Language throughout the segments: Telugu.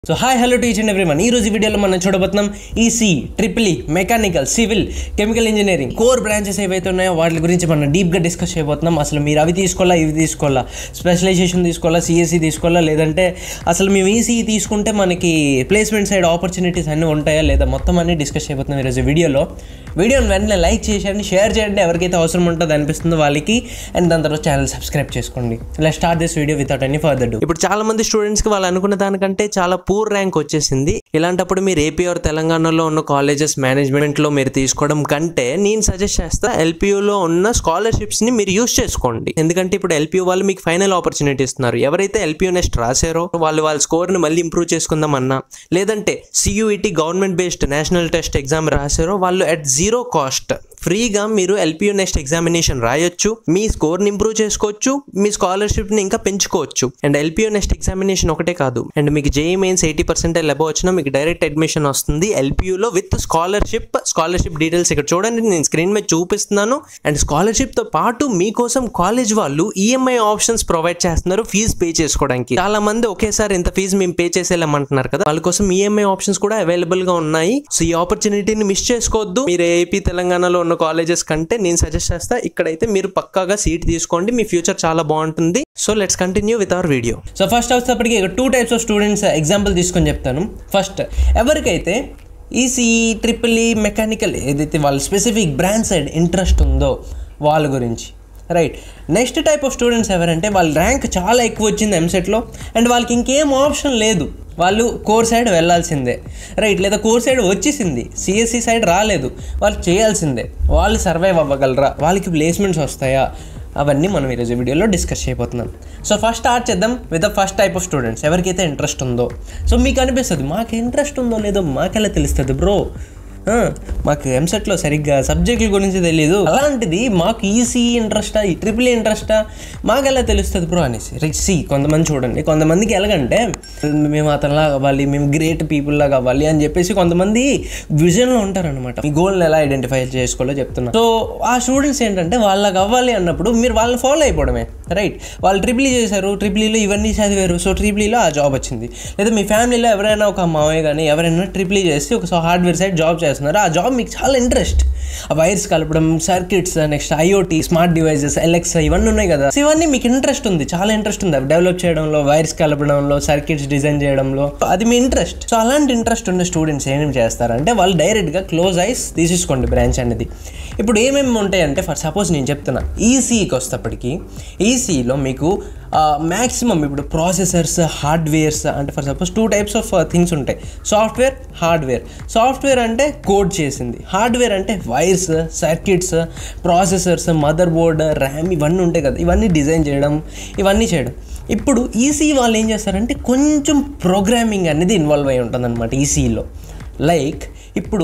so hi hello to each and every one ఈ రోజు ఈ వీడియోలో మనం చూడబోతున్నాం EC triple E mechanical civil chemical engineering core branches ఏవైతే ఉన్నాయో వాటి గురించి మనం డీప్గా డిస్కస్ చేయబోతున్నాం అసలు మీరు అవి తీసుకోవాలా ఇవి తీసుకోవాలా స్పెషలైజేషన్ తీసుకోవాలా సిఎస్సి తీసుకోవాలా లేదంటే అసలు మేము ఈసీ తీసుకుంటే మనకి ప్లేస్మెంట్ సైడ్ ఆపర్చునిటీస్ అన్నీ ఉంటాయా లేదా మొత్తం అన్ని డిస్కస్ చేయబోతున్నాం ఈరోజు వీడియోలో వీడియోని వెంటనే లైక్ చేసేయండి షేర్ చేయండి ఎవరికైతే అవసరం ఉంటుందో అనిపిస్తుందో వాళ్ళకి అండ్ దాని తర్వాత ఛానల్ సబ్స్క్రైబ్ చేసుకోండి ఇలా start this video without any further ado ఇప్పుడు చాలా మంది స్టూడెంట్స్కి వాళ్ళు అనుకున్న దానికంటే చాలా పూర్ ర్యాంక్ వచ్చేసింది ఇలాంటప్పుడు మీరు ఏపీ ఆర్ తెలంగాణలో ఉన్న కాలేజెస్ మేనేజ్మెంట్లో మీరు తీసుకోవడం కంటే నేను సజెస్ట్ చేస్తా ఎల్పియూలో ఉన్న స్కాలర్షిప్స్ని మీరు యూస్ చేసుకోండి ఎందుకంటే ఇప్పుడు ఎల్పియూ వాళ్ళు మీకు ఫైనల్ ఆపర్చునిటీ ఇస్తున్నారు ఎవరైతే ఎల్పియూ నెక్స్ట్ రాశారో వాళ్ళు వాళ్ళ స్కోర్ని మళ్ళీ ఇంప్రూవ్ చేసుకుందాం అన్నా లేదంటే CUET government based national test exam రాశారో వాళ్ళు అట్ జీరో కాస్ట్ ఫ్రీగా మీరు ఎల్పియూ నెక్స్ట్ ఎగ్జామినేషన్ రాయొచ్చు మీ స్కోర్ని ఇంప్రూవ్ చేసుకోవచ్చు మీ స్కాలర్షిప్ని ఇంకా పెంచుకోవచ్చు అండ్ ఎల్పియూ నెక్స్ట్ ఎగ్జామినేషన్ ఒకటే కాదు అండ్ మీకు జేఈ మెయిన్స్ ఎయిటీ పర్సెంట్ లెబో వచ్చినా మీకు డైరెక్ట్ అడ్మిషన్ వస్తుంది ఎల్పియూలో విత్ స్కాలర్షిప్ స్కాలర్షిప్ డీటెయిల్స్ ఇక్కడ చూడండి నేను స్క్రీన్ మీద చూపిస్తున్నాను అండ్ స్కాలర్షిప్తో పాటు మీకోసం కాలేజ్ వాళ్ళు ఈఎంఐ ఆప్షన్స్ ప్రొవైడ్ చేస్తున్నారు ఫీజు పే చేసుకోవడానికి చాలా మంది ఒకేసారి ఇంత ఫీజు మేము పే చేసేలామంటున్నారు కదా వాళ్ళ కోసం ఈఎంఐ ఆప్షన్స్ కూడా అవైలబుల్ గా ఉన్నాయి సో ఈ ఆపర్చునిటీని మిస్ చేసుకోవద్దు మీరు ఏపీ తెలంగాణలో ఉన్న కాలేజెస్ కంటే నేను సజెస్ట్ చేస్తా ఇక్కడైతే మీరు పక్కాగా సీట్ తీసుకోండి మీ ఫ్యూచర్ చాలా బాగుంటుంది so let's continue with our video so first వచ్చేటప్పటికి two types of students example తీసుకొని చెప్తాను ఫస్ట్ ఎవరికైతే ఈసీఈ ట్రిపుల్ ఈ మెకానికల్ ఏదైతే వాళ్ళ స్పెసిఫిక్ బ్రాండ్ సైడ్ ఇంట్రెస్ట్ ఉందో వాళ్ళ గురించి right next type of students ఎవరంటే వాళ్ళ ర్యాంక్ చాలా ఎక్కువ వచ్చింది ఎంసెట్లో అండ్ వాళ్ళకి ఇంకేం ఆప్షన్ లేదు వాళ్ళు కోర్ సైడ్ వెళ్ళాల్సిందే రైట్ లేదా కోర్ సైడ్ వచ్చేసింది సిఎస్సి సైడ్ రాలేదు వాళ్ళు చేయాల్సిందే వాళ్ళు సర్వైవ్ అవ్వగలరా వాళ్ళకి ప్లేస్మెంట్స్ వస్తాయా అవన్నీ మనం ఈరోజు వీడియోలో డిస్కస్ చేయబోతున్నాం సో ఫస్ట్ స్టార్ట్ చేద్దాం with the first type of students ఎవరికైతే ఇంట్రెస్ట్ ఉందో సో మీకు అనిపిస్తుంది మాకు ఇంట్రెస్ట్ ఉందో లేదో మాకెలా తెలుస్తుంది బ్రో ఆ, మాకు ఎంసెట్లో సరిగ్గా సబ్జెక్టుల గురించి తెలియదు అలాంటిది మాకు ఈసీ ఇంట్రెస్టా ఈ ట్రిపుల్ ఇంట్రెస్టా మాకు ఎలా తెలుస్తుంది బ్రో అనేసి రైట్ సి కొంతమంది చూడండి కొంతమందికి ఎలాగంటే మేము అతనిలా కావాలి మేము గ్రేట్ పీపుల్లా కావాలి అని చెప్పేసి కొంతమంది విజన్లో ఉంటారనమాట మీ గోల్ని ఎలా ఐడెంటిఫై చేసుకోవాలో చెప్తున్నా సో ఆ స్టూడెంట్స్ ఏంటంటే వాళ్ళకి అవ్వాలి అన్నప్పుడు మీరు వాళ్ళని ఫాలో అయిపోవడమే రైట్ వాళ్ళు ట్రిపుల్ ఈ చేశారు ట్రిపుల్ ఈలో ఇవన్నీ చదివారు సో ట్రిపుల్ ఈలో ఆ జాబ్ వచ్చింది లేదా మీ ఫ్యామిలీలో ఎవరైనా ఒక మావయ్య కానీ ఎవరైనా ట్రిపుల్ ఈ చేసి ఒక హార్డ్వేర్ సైడ్ జాబ్ చేస్తున్నారు ఆ జాబ్ మీకు చాలా ఇంట్రెస్ట్ ఆ వైర్స్ కలపడం circuits next IoT smart devices ఎలక్స్ ఇవన్నీ ఉన్నాయి కదా సో ఇవన్నీ మీకు ఇంట్రెస్ట్ ఉంది చాలా ఇంట్రెస్ట్ ఉంది అవి డెవలప్ చేయడంలో వైర్స్ కలపడంలో సర్క్యూట్స్ డిజైన్ చేయడంలో అది మీ ఇంట్రెస్ట్ సో అలాంటి ఇంట్రెస్ట్ ఉన్న స్టూడెంట్స్ ఏమేమి చేస్తారంటే వాళ్ళు డైరెక్ట్గా క్లోజ్ ఐస్ తీసేసుకోండి బ్రాంచ్ అనేది ఇప్పుడు ఏమేమి ఉంటాయంటే ఫర్ సపోజ్ నేను చెప్తున్నా ఈసీకి వస్తేప్పటికి ఈసీలో మీకు మ్యాక్సిమం ఇప్పుడు ప్రాసెసర్స్ హార్డ్వేర్స్ అంటే for suppose two types of things ఉంటాయి సాఫ్ట్వేర్ హార్డ్వేర్ సాఫ్ట్వేర్ అంటే కోడ్ చేసింది హార్డ్వేర్ అంటే wires circuits processors motherboard RAM ఇవన్నీ ఉంటాయి కదా ఇవన్నీ డిజైన్ చేయడం ఇవన్నీ చేయడం ఇప్పుడు ఈసీ వాళ్ళు ఏం చేస్తారంటే కొంచెం ప్రోగ్రామింగ్ అనేది ఇన్వాల్వ్ అయి ఉంటుంది అనమాట ఈసీలో లైక్ ఇప్పుడు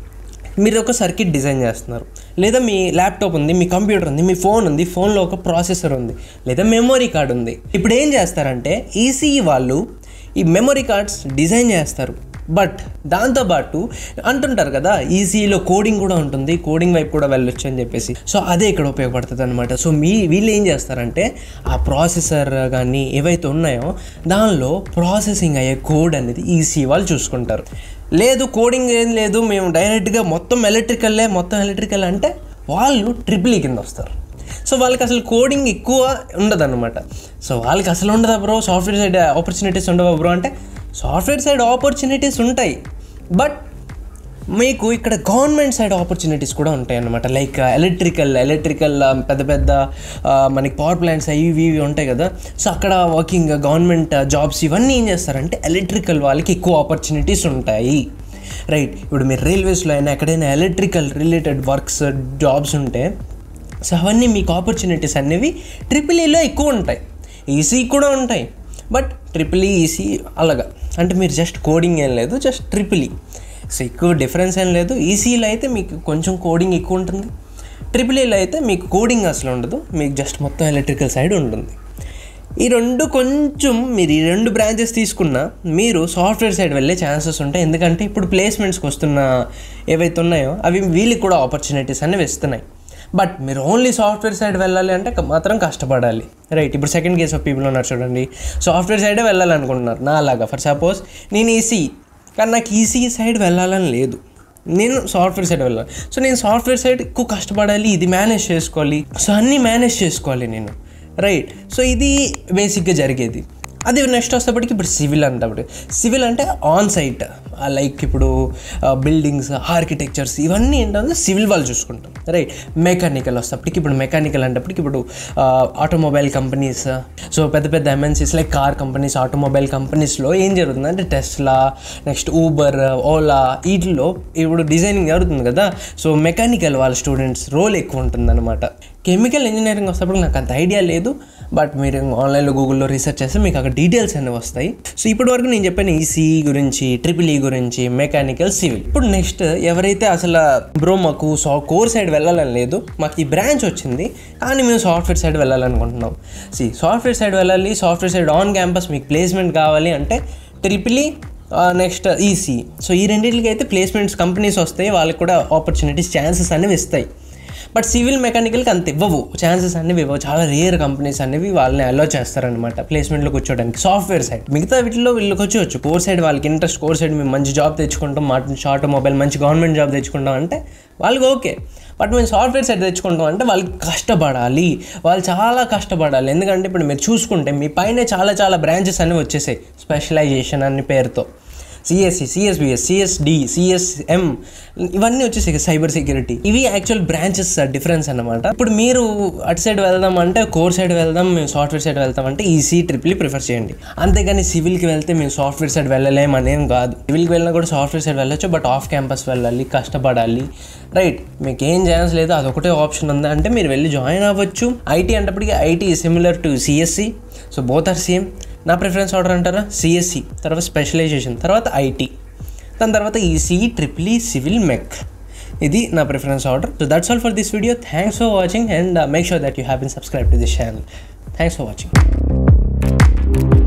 మీరు ఒక సర్క్యూట్ డిజైన్ చేస్తున్నారు లేదా మీ ల్యాప్టాప్ ఉంది మీ కంప్యూటర్ ఉంది మీ ఫోన్ ఉంది ఫోన్లో ఒక ప్రాసెసర్ ఉంది లేదా మెమొరీ కార్డ్ ఉంది ఇప్పుడు ఏం చేస్తారంటే ఈసీఈ వాళ్ళు ఈ మెమొరీ కార్డ్స్ డిజైన్ చేస్తారు బట్ దాంతోపాటు అంటుంటారు కదా ఈసీలో కోడింగ్ కూడా ఉంటుంది కోడింగ్ వైపు కూడా వెళ్ళొచ్చు అని చెప్పేసి సో అదే ఇక్కడ ఉపయోగపడుతుంది అనమాట సో మీ వీళ్ళు ఏం చేస్తారంటే ఆ ప్రాసెసర్ కానీ ఏవైతే ఉన్నాయో దానిలో ప్రాసెసింగ్ అయ్యే కోడ్ అనేది ఈసీ వాళ్ళు చూసుకుంటారు లేదు కోడింగ్ ఏం లేదు మేము డైరెక్ట్గా మొత్తం ఎలక్ట్రికల్లే మొత్తం ఎలక్ట్రికల్ అంటే వాళ్ళు ట్రిపుల్ ఈ కింద వస్తారు సో వాళ్ళకి అసలు కోడింగ్ ఎక్కువ ఉండదు అనమాట సో వాళ్ళకి అసలు ఉండదా బ్రో సాఫ్ట్వేర్ సైడ్ ఆపర్చునిటీస్ ఉండవా బ్రో అంటే సాఫ్ట్వేర్ సైడ్ ఆపర్చునిటీస్ ఉంటాయి బట్ మీకు ఇక్కడ గవర్నమెంట్ సైడ్ ఆపర్చునిటీస్ కూడా ఉంటాయి అన్నమాట లైక్ ఎలక్ట్రికల్ ఎలక్ట్రికల్ పెద్ద పెద్ద ఆ, మనకి పవర్ ప్లాంట్స్ అవి ఇవి ఇవి ఉంటాయి కదా సో అక్కడ వర్కింగ్ గవర్నమెంట్ జాబ్స్ ఇవన్నీ ఏం చేస్తారంటే ఎలక్ట్రికల్ వాళ్ళకి ఎక్కువ ఆపర్చునిటీస్ ఉంటాయి రైట్ ఇప్పుడు మీరు రైల్వేస్లో అయినా ఎక్కడైనా ఎలక్ట్రికల్ రిలేటెడ్ వర్క్స్ జాబ్స్ ఉంటే సో అవన్నీ మీకు ఆపర్చునిటీస్ అనేవి ట్రిపుల్ ఈలో ఎక్కువ ఉంటాయి ఈసీ కూడా ఉంటాయి బట్ ట్రిపుల్ ఈసీ అలాగా అంటే మీరు జస్ట్ కోడింగ్ ఏం లేదు జస్ట్ ట్రిపుల్ ఈ సో ఎక్కువ డిఫరెన్స్ ఏం లేదు ఈసీలో అయితే మీకు కొంచెం కోడింగ్ ఎక్కువ ఉంటుంది ట్రిపుల్ ఈలో అయితే మీకు కోడింగ్ అసలు ఉండదు మీకు జస్ట్ మొత్తం ఎలక్ట్రికల్ సైడ్ ఉంటుంది ఈ రెండు కొంచెం మీరు ఈ రెండు బ్రాంచెస్ తీసుకున్నా మీరు సాఫ్ట్వేర్ సైడ్ వెళ్ళే ఛాన్సెస్ ఉంటాయి ఎందుకంటే ఇప్పుడు ప్లేస్మెంట్స్కి వస్తున్న ఏవైతే ఉన్నాయో అవి వీళ్ళకి కూడా ఆపర్చునిటీస్ అనేవి ఇస్తున్నాయి బట్ మీరు ఓన్లీ సాఫ్ట్వేర్ సైడ్ వెళ్ళాలి అంటే క- మాత్రం కష్టపడాలి రైట్ ఇప్పుడు సెకండ్ కేస్ ఆఫ్ పీపుల్ ఉన్నారు చూడండి సాఫ్ట్వేర్ సైడే వెళ్ళాలనుకుంటున్నారు నా అలాగా ఫర్ సపోజ్ నేను ఈసీ కానీ నాకు ఈసీ సైడ్ వెళ్ళాలని లేదు నేను సాఫ్ట్వేర్ సైడ్ వెళ్ళాలి సో నేను సాఫ్ట్వేర్ సైడ్ ఎక్కువ కష్టపడాలి ఇది మేనేజ్ చేసుకోవాలి సో అన్నీ మేనేజ్ చేసుకోవాలి నేను రైట్ సో ఇది బేసిక్గా జరిగేది అది నెక్స్ట్ వచ్చేటప్పటికి ఇప్పుడు సివిల్ అంటప్పుడు సివిల్ అంటే ఆన్ సైట్ లైక్ ఇప్పుడు బిల్డింగ్స్ ఆర్కిటెక్చర్స్ ఇవన్నీ ఏంటంటే సివిల్ వాళ్ళు చూసుకుంటాం రైట్ మెకానికల్ వస్తేప్పటికి ఇప్పుడు మెకానికల్ అంటప్పటికి ఇప్పుడు ఆటోమొబైల్ కంపెనీస్ సో పెద్ద పెద్ద MNCs like car companies automobile కంపెనీస్లో ఏం జరుగుతుంది అంటే టెస్లా నెక్స్ట్ ఊబర్ ఓలా వీటిలో ఇప్పుడు డిజైనింగ్ జరుగుతుంది కదా సో మెకానికల్ వాళ్ళ స్టూడెంట్స్ రోల్ ఎక్కువ ఉంటుందన్నమాట కెమికల్ ఇంజనీరింగ్ వస్తేప్పుడు నాకు అంత ఐడియా లేదు బట్ మీరు ఆన్లైన్లో గూగుల్లో రీసెర్చ్ చేస్తే మీకు అక్కడ డీటెయిల్స్ అనేవి వస్తాయి సో ఇప్పటి వరకు నేను చెప్పాను ఈసీ గురించి ట్రిపుల్ ఈ గురించి మెకానికల్ సివిల్ ఇప్పుడు నెక్స్ట్ ఎవరైతే అసలు బ్రో మాకు సా కోర్ సైడ్ వెళ్ళాలని లేదు మాకు ఈ బ్రాంచ్ వచ్చింది కానీ మేము సాఫ్ట్వేర్ సైడ్ వెళ్ళాలనుకుంటున్నాం సి సాఫ్ట్వేర్ సైడ్ వెళ్ళాలి సాఫ్ట్వేర్ సైడ్ ఆన్ క్యాంపస్ మీకు ప్లేస్మెంట్ కావాలి అంటే triple E next EC so ఈ రెండింటికి అయితే ప్లేస్మెంట్స్ కంపెనీస్ వస్తాయి వాళ్ళకి కూడా ఆపర్చునిటీస్ ఛాన్సెస్ అనేవి ఇస్తాయి బట్ సివిల్ మెకానికల్కి అంత ఇవ్వవు ఛాన్సెస్ అనేవి ఇవ్వవు చాలా రేర్ కంపెనీస్ అనేవి వాళ్ళని అలో చేస్తారనమాట ప్లేస్మెంట్లో కూర్చోడానికి సాఫ్ట్వేర్ సైడ్ మిగతా వీటిలో వీళ్ళకి వచ్చి కోర్ సైడ్ వాళ్ళకి ఇంట్రెస్ట్ కోర్ సైడ్ మేము మంచి జాబ్ తెచ్చుకుంటాం మా షార్ట్ మొబైల్ మంచి గవర్నమెంట్ జాబ్ తెచ్చుకుంటాం అంటే వాళ్ళకి ఓకే బట్ మేము సాఫ్ట్వేర్ సైడ్ తెచ్చుకుంటాం అంటే వాళ్ళకి కష్టపడాలి వాళ్ళు చాలా కష్టపడాలి ఎందుకంటే ఇప్పుడు మీరు చూసుకుంటే మీ పైన చాలా చాలా బ్రాంచెస్ అనేవి వచ్చేసాయి స్పెషలైజేషన్ అనే పేరుతో సిఎస్సి సిఎస్బిఎస్ సిఎస్డి సిఎస్ఎం ఇవన్నీ వచ్చేసి సైబర్ సెక్యూరిటీ ఇవి యాక్చువల్ బ్రాంచెస్ డిఫరెన్స్ అన్నమాట ఇప్పుడు మీరు అటు సైడ్ వెళ్దాం అంటే కోర్ సైడ్ వెళ్దాం మేము సాఫ్ట్వేర్ సైడ్ వెళ్తాం అంటే ఈసీ ట్రిపుల్ ప్రిఫర్ చేయండి అంతేగాని సివిల్కి వెళ్తే మేము సాఫ్ట్వేర్ సైడ్ వెళ్ళలేం అనేం కాదు సివిల్కి వెళ్ళినా కూడా సాఫ్ట్వేర్ సైడ్ వెళ్ళొచ్చు బట్ ఆఫ్ క్యాంపస్ వెళ్ళాలి కష్టపడాలి రైట్ మీకు ఏం ఛాన్స్ లేదు అదొకటే ఆప్షన్ ఉంది అంటే మీరు వెళ్ళి జాయిన్ అవ్వచ్చు ఐటీ అంటప్పటికీ IT similar to CSE so both are same నా ప్రిఫరెన్స్ ఆర్డర్ అంటారా సిఎస్సి తర్వాత స్పెషలైజేషన్ తర్వాత ఐటీ దాని తర్వాత EC triple E civil mech ఇది నా preference order so that's all for this video thanks for watching and make sure that you have been subscribe to this channel thanks for watching